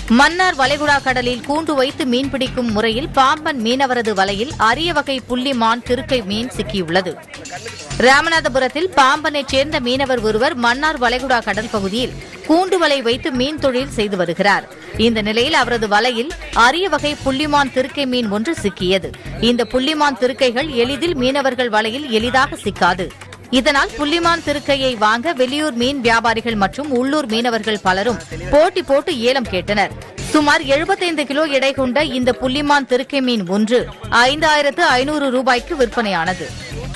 மன்னார் வளைகுடா கடலில் கூண்டு வைத்து மீன்பிடிக்கும் முறையில் பாம்பன் மீனவரது வலையில் அரிய வகை புள்ளிமான் திருக்கை மீன் சிக்கியுள்ளது ராமநாதபுரத்தில் பாம்பனைச் சேர்ந்த மீனவர் ஒருவர் மன்னார் வளைகுடா கடல் பகுதியில் கூண்டு வலை வைத்து மீன் தொழில் செய்து வருகிறார் இந்த நிலையில் அவரது வலையில் அரிய வகை புள்ளிமான் திருக்கை மீன் ஒன்று சிக்கியது இந்த புள்ளிமான் திருக்கைகள் எளிதில் மீனவர்கள் வலையில் எளிதாக சிக்காது இதனால் புள்ளிமான் திருக்கையை வாங்க வெளியூர் மீன் வியாபாரிகள் மற்றும் உள்ளூர் மீனவர்கள் பலரும் போட்டி போட்டு ஏலம் கேட்டனர் சுமார் 75 கிலோ எடை கொண்ட இந்த புள்ளிமான் திருக்கை மீன் ஒன்று ஐந்தாயிரத்து ஐநூறு ரூபாய்க்கு விற்பனையானது